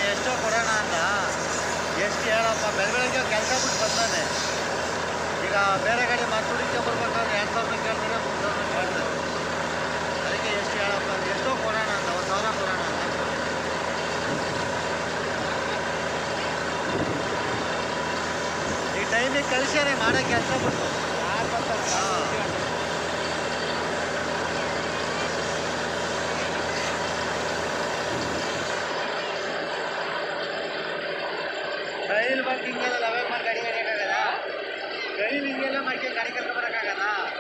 ಎಷ್ಟೋ ಕೊಡೋಣ ಅಂತ ಎಷ್ಟು ಹೇಳಪ್ಪ ಬೆಳ ಬೆಳಗ್ಗೆ ಕೆಲಸ ಬಿಟ್ಟು ಬಂದಾನೆ ಈಗ ಬೇರೆ ಗಾಡಿ ಮಾತುಡಿಕೆ ಬರ್ಬೇಕಾದ್ರೆ ಎರಡು ಸಾವಿರ ಕೇಳ್ತಾರೆ ಮೂರು ಸಾವಿರ ಕೇಳ್ತಾರೆ ಅದಕ್ಕೆ ಎಷ್ಟು ಹೇಳಪ್ಪ ಅಂತ ಎಷ್ಟೋ ಕೊಡೋಣ ಅಂತ ಒಂದು ಸಾವಿರ ಕೊಡೋಣ ಅಂತ ಈ ಟೈಮಿಗೆ ಕಳಿಸ್ಯಾರೆ ಮಾಡೋ ಕೆಲಸ ಬಿಟ್ಟು ಹಾಂ ಕೈಲಿ ಬಂದು ಹಿಂಗೆಲ್ಲ ಲವೆಲ್ ಮಾಡಿ ಗಾಡಿ ಹೊಡಿಯೋಕ್ಕಾಗಲ್ಲ ಕೈಲಿ ಹಿಂಗೆಲ್ಲ ಮಾಡ್ಕೊಂಡು ಗಾಡಿ ಕರ್ಕೊಂಬರೋಕ್ಕಾಗಲ್ಲ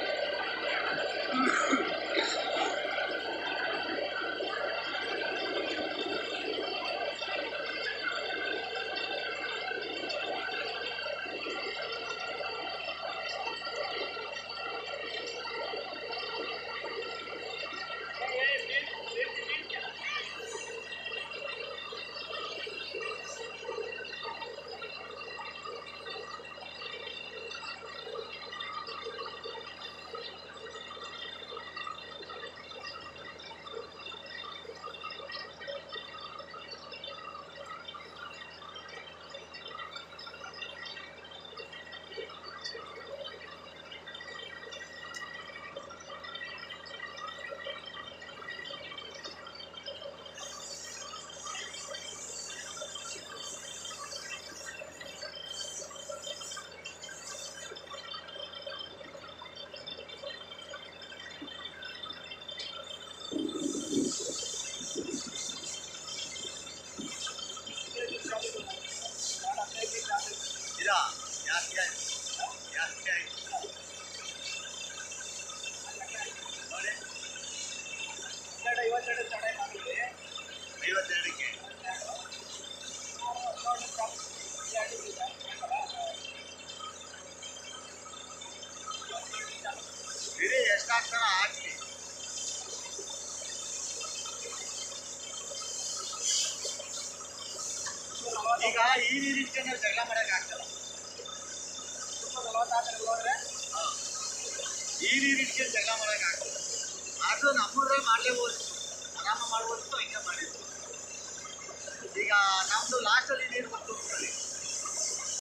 ಇದಾ ಜಾಸ್ತಿ ಆಯ್ತು ಜಾಸ್ತಿ ಆಯ್ತು ನೋಡಿ ಐವತ್ತೆರಡಕ್ಕೆ ಬಿಡಿ ಎಷ್ಟಾಗ್ತಾರ ಹಾಕಿ ಈಗ ಈ ನೀರು ಇಟ್ಕೊಂಡು ನಾವು ಜಗಳ ಮಾಡಕ್ ಆಗ್ತಲ್ಲ ಹಾ. ಈ ನೀರು ಇಟ್ಕೊಂಡು ಜಗಳ ಮಾಡಕ್ ಆಗ್ತಲ್ಲ ಅದು ನಮ್ಮೂರಲ್ಲಿ ಮಾಡ್ಲೇಬೋದು ಆರಾಮ ಮಾಡ್ಬೋದು ಹಿಂಗೆ ಮಾಡಿದ್ರು ಈಗ ನಮ್ದು ಲಾಸ್ಟಲ್ಲಿ ನೀರು ಬಂತು ಅನ್ಕೊಳ್ಳಿ